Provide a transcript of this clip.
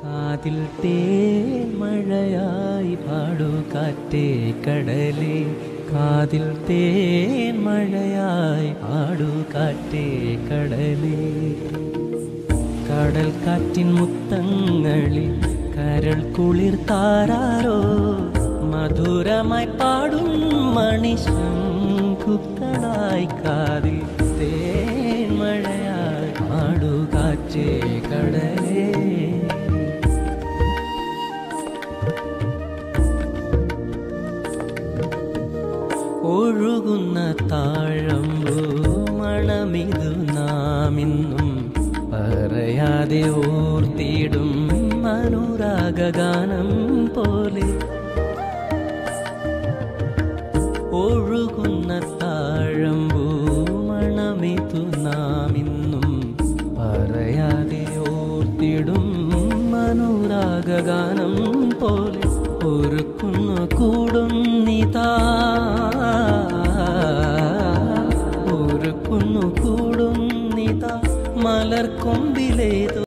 കാതിൽ തേൻ മഴയായി പാടൂ കാറ്റേ കടലേ കാതിൽ തേൻ മഴയായി പാടൂ കാറ്റേ കടലേ കടൽ കാറ്റിൻ മുത്തങ്ങളിൽ കരൾ കുളിർ താരാരോ മധുരമായി പാടും മണിശങ്കുക്കളായി കാതിൽ തേൻ മഴയായി പാടൂ കാറ്റേ കടലേ ഒഴുകുന്ന താഴമ്പൂ മണമിതു നാമിന്നും പറയാതെ ഓർത്തിടും അനുരാഗാനം പോലെ ഒഴുകുന്ന താഴമ്പൂ മണമിതു നാമിന്നും പറയാതെ ഓർത്തിടും അനുരാഗാനം പോലെ ഒരുക്കുന്നു കൂടും നിതാ ഒരുക്കുന്നു കൂടും നിതാ മലർക്കൊമ്പിലേതോ